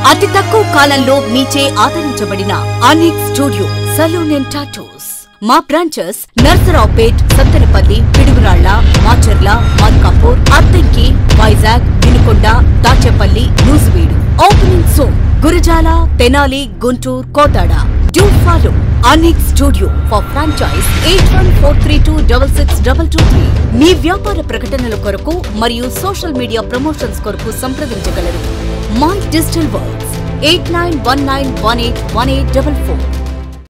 అతి తక్కువ కాలంలో మీచే ఆదరించబడిన Anik studio salon and tattoos మా branches Narasaraopet Sattenapalli Piduguralla Macherla Malkapur Addanki Vizag Vinukonda Dachepalli Nuzvid opening soon Gurazala Tenali Guntur Kodad do follow Anik studio for franchise eight one four three two double six double two three మీ వ్యాపార ప్రకటనల కొరకు మరియు సోషల్ మీడియా ప్రమోషన్స్ కొరకు సంప్రదించగలరు my digital works eight nine one nine one eight one eight double four